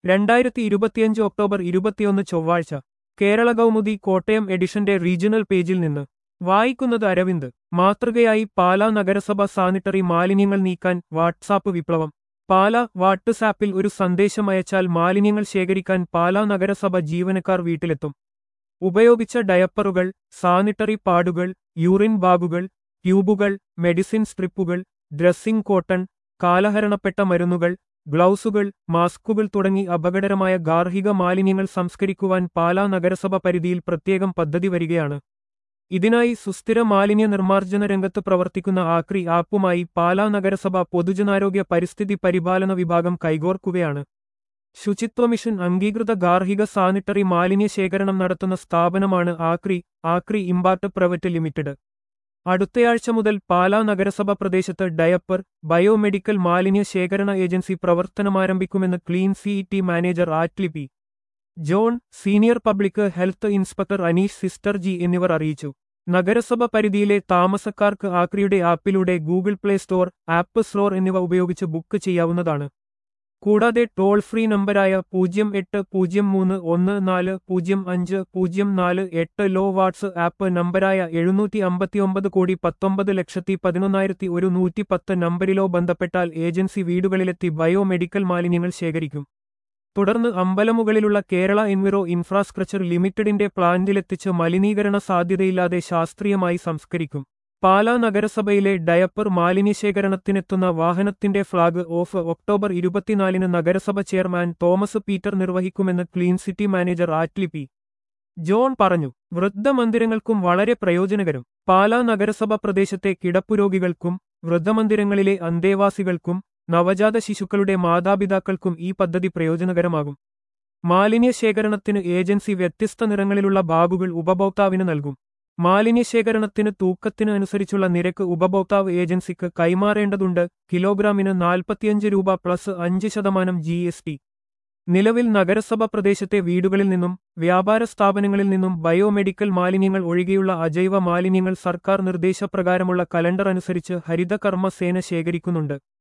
രണ്ടായിരത്തി ഇരുപത്തിയഞ്ച് ഒക്ടോബർ ഇരുപത്തിയൊന്ന് ചൊവ്വാഴ്ച കേരള കൗമുദി കോട്ടയം എഡിഷന്റെ റീജിയണൽ പേജിൽ നിന്ന് വായിക്കുന്നത് അരവിന്ദ് മാതൃകയായി പാലാ നഗരസഭ സാനിറ്ററി മാലിന്യങ്ങൾ നീക്കാൻ വാട്സാപ്പ് വിപ്ലവം പാലാ വാട്ട്സാപ്പിൽ ഒരു സന്ദേശം അയച്ചാൽ മാലിന്യങ്ങൾ ശേഖരിക്കാൻ പാലാ നഗരസഭ ജീവനക്കാർ വീട്ടിലെത്തും ഉപയോഗിച്ച ഡയപ്പറുകൾ സാനിറ്ററി പാഡുകൾ യൂറിൻ ബാഗുകൾ ട്യൂബുകൾ മെഡിസിൻ സ്ട്രിപ്പുകൾ ഡ്രസ്സിംഗ് കോട്ടൺ കാലഹരണപ്പെട്ട മരുന്നുകൾ ഗ്ലൗസുകൾ മാസ്കുകൾ തുടങ്ങി അപകടകരമായ ഗാർഹിക മാലിന്യങ്ങൾ സംസ്കരിക്കുവാൻ പാലാ നഗരസഭ പരിധിയിൽ പ്രത്യേകം പദ്ധതി വരികയാണ് ഇതിനായി സുസ്ഥിര മാലിന്യ നിർമ്മാർജ്ജന രംഗത്ത് പ്രവർത്തിക്കുന്ന ആക്രി ആപ്പുമായി പാലാ നഗരസഭ പൊതുജനാരോഗ്യ പരിസ്ഥിതി പരിപാലന വിഭാഗം കൈകോർക്കുകയാണ് ശുചിത്വ മിഷൻ അംഗീകൃത ഗാർഹിക സാനിറ്ററി മാലിന്യ ശേഖരണം നടത്തുന്ന സ്ഥാപനമാണ് ആക്രി ആക്രി ഇമ്പാക്ട് പ്രൈവറ്റ് ലിമിറ്റഡ് അടുത്തയാഴ്ച മുതൽ പാലാ നഗരസഭ പ്രദേശത്ത് ഡയപ്പർ ബയോമെഡിക്കൽ മാലിന്യ ശേഖരണ ഏജൻസി പ്രവർത്തനമാരംഭിക്കുമെന്ന് clean city manager Attlee P John senior public health inspector Aneesh sister G എന്നിവർ അറിയിച്ചു നഗരസഭ പരിധിയിലെ താമസക്കാർക്ക് ആക്രിയുടെ ആപ്പിലൂടെ Google play store app store എന്നിവ ഉപയോഗിച്ച് ബുക്ക് ചെയ്യാവുന്നതാണ് കൂടാതെ ടോൾ ഫ്രീ നമ്പരായ പൂജ്യം എട്ട് പൂജ്യം മൂന്ന് ഒന്ന് നാല് പൂജ്യം അഞ്ച് പൂജ്യം നാല് എട്ട് ലോ വാട്സ് ആപ്പ് നമ്പരായ എഴുന്നൂറ്റി അമ്പത്തിയൊമ്പത് കോടി പത്തൊമ്പത് ലക്ഷത്തി പതിനൊന്നായിരത്തി ഒരു നൂറ്റി പത്ത് നമ്പരിലോ ബന്ധപ്പെട്ടാൽ ഏജൻസി വീടുകളിലെത്തി ബയോമെഡിക്കൽ മാലിന്യങ്ങൾ ശേഖരിക്കും തുടർന്ന് അമ്പലമുകളിലുള്ള കേരള എൻവിറോ ഇൻഫ്രാസ്ട്രക്ചർ ലിമിറ്റഡിന്റെ പ്ലാന്റിലെത്തിച്ച് മലിനീകരണ സാധ്യതയില്ലാതെ ശാസ്ത്രീയമായി സംസ്കരിക്കും പാലാ നഗരസഭയിലെ ഡയപ്പർ മാലിന്യശേഖരണത്തിനെത്തുന്ന വാഹനത്തിന്റെ ഫ്ളാഗ് ഓഫ് ഒക്ടോബർ ഇരുപത്തിനാലിന് നഗരസഭ ചെയർമാൻ തോമസ് പീറ്റർ നിർവഹിക്കുമെന്ന് clean city manager Attlee P John പറഞ്ഞു വൃദ്ധമന്ദിരങ്ങൾക്കും വളരെ പ്രയോജനകരം പാലാ നഗരസഭ പ്രദേശത്തെ കിടപ്പുരോഗികൾക്കും വൃദ്ധമന്ദിരങ്ങളിലെ അന്തേവാസികൾക്കും നവജാത ശിശുക്കളുടെ മാതാപിതാക്കൾക്കും ഈ പദ്ധതി പ്രയോജനകരമാകും മാലിന്യ ശേഖരണത്തിന് ഏജൻസി വ്യത്യസ്ത നിറങ്ങളിലുള്ള ബാഗുകൾ ഉപഭോക്താവിന് നൽകും മാലിന്യ ശേഖരണത്തിന് തൂക്കത്തിന് അനുസരിച്ചുള്ള നിരക്ക് ഉപഭോക്താവ് ഏജൻസിക്ക് കൈമാറേണ്ടതുണ്ട് കിലോഗ്രാമിന് നാൽപ്പത്തിയഞ്ച് രൂപ പ്ലസ് അഞ്ച് ശതമാനം ജി എസ് ടി നിലവിൽ നഗരസഭ പ്രദേശത്തെ വീടുകളിൽ നിന്നും വ്യാപാര സ്ഥാപനങ്ങളിൽ നിന്നും ബയോമെഡിക്കൽ മാലിന്യങ്ങൾ ഒഴികെയുള്ള അജൈവ മാലിന്യങ്ങൾ സർക്കാർ നിർദ്ദേശപ്രകാരമുള്ള കലണ്ടർ അനുസരിച്ച് ഹരിതകർമ്മ സേന ശേഖരിക്കുന്നുണ്ട്